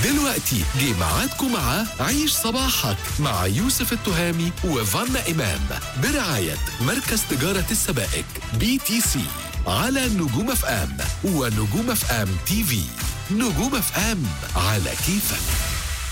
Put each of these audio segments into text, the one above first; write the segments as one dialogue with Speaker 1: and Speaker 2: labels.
Speaker 1: دلوقتي جه ميعادكم مع عيش صباحك مع يوسف التهامي وفانا إمام برعاية مركز تجارة السبائك بي تي سي على نجوم اف ام ونجوم اف ام تي في نجوم اف ام على كيفك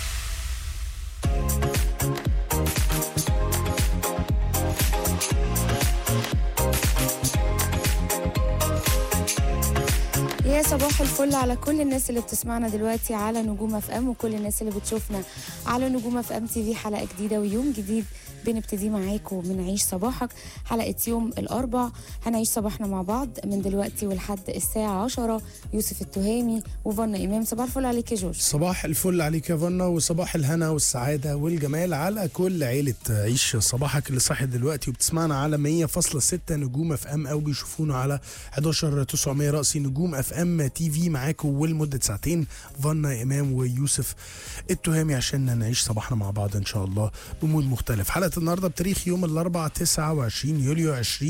Speaker 2: يا صباح الفل على كل الناس اللي بتسمعنا دلوقتي على نجوم اف ام وكل الناس اللي بتشوفنا على نجوم اف ام تي في حلقه جديده ويوم جديد بنبتدي معاكم من عيش صباحك حلقه يوم الاربع هنعيش صباحنا مع بعض من دلوقتي ولحد الساعه 10 يوسف التهامي وفنا امام صباح الفل عليك يا جورج
Speaker 3: صباح الفل عليك يا فنا وصباح الهنا والسعادة والجمال على كل عيلة عيش صباحك اللي صاحي دلوقتي وبتسمعنا على 100.6 نجوم اف ام او بيشوفونا على 11 900 رأسي نجوم اف ام تي في معاكم ولمدة ساعتين فنا امام ويوسف التهامي عشان نعيش صباحنا مع بعض ان شاء الله بمود مختلف حلقة النهارده بتاريخ يوم الاربعاء 29 يوليو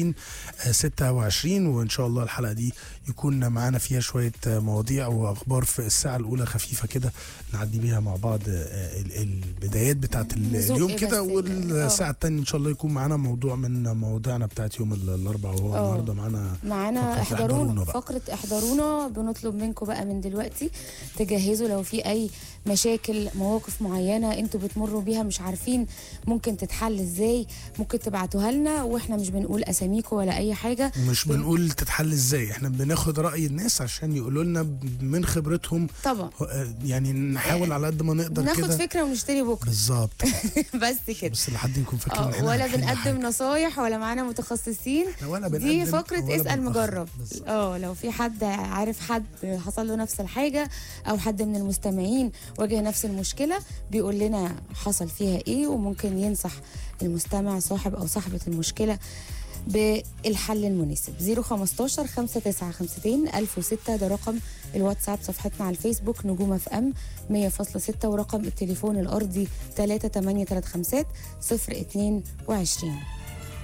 Speaker 3: 2026 وان شاء الله الحلقة دي يكون معانا فيها شوية مواضيع واخبار في الساعة الاولى خفيفة كده نعدي بيها مع بعض ال- البدايات بتاعت ال-
Speaker 2: نزق
Speaker 3: اليوم
Speaker 2: بس
Speaker 3: كده
Speaker 2: كده.
Speaker 3: والساعة التانية ان شاء الله يكون معانا موضوع من مواضيعنا بتاعت يوم ال- الاربعاء وهو
Speaker 2: اه.
Speaker 3: النهارده معانا
Speaker 2: معانا
Speaker 3: فقرة احضرونا
Speaker 2: احضرونا
Speaker 3: بقى.
Speaker 2: فقرة احضرونا بنطلب منكم بقى من دلوقتي تجهزوا لو في اي مشاكل مواقف معينة انتوا بتمروا بيها مش عارفين ممكن تتحل ازاي ممكن تبعتوها لنا واحنا مش بنقول اساميكم ولا اي حاجة
Speaker 3: مش بنقول تتحل ازاي احنا بناخد رأي الناس عشان يقولوا لنا من خبرتهم
Speaker 2: طبعا
Speaker 3: آه، يعني نحاول على قد ما نقدر
Speaker 2: ناخد
Speaker 3: كده
Speaker 2: فكرة ونشتري بكرة
Speaker 3: بالظبط
Speaker 2: بس كده
Speaker 3: بس لحد يكون فاكر إن
Speaker 2: اه
Speaker 3: إحنا
Speaker 2: ولا
Speaker 3: هنحل
Speaker 2: بنقدم
Speaker 3: حاجة.
Speaker 2: نصايح ولا معانا متخصصين
Speaker 3: إحنا ولا
Speaker 2: دي
Speaker 3: بنقدم
Speaker 2: فقرة
Speaker 3: ولا
Speaker 2: اسأل
Speaker 3: بنأخر.
Speaker 2: مجرب
Speaker 3: بالظبط.
Speaker 2: اه لو في حد عارف حد حصل له نفس الحاجة او حد من المستمعين واجه نفس المشكلة بيقول لنا حصل فيها ايه وممكن ينصح المستمع صاحب او صاحبة المشكلة بالحل المناسب 015 5952 1006 ده رقم الواتساب صفحتنا على الفيسبوك نجوم اف ام 100.6 ورقم التليفون الارضي 3835 022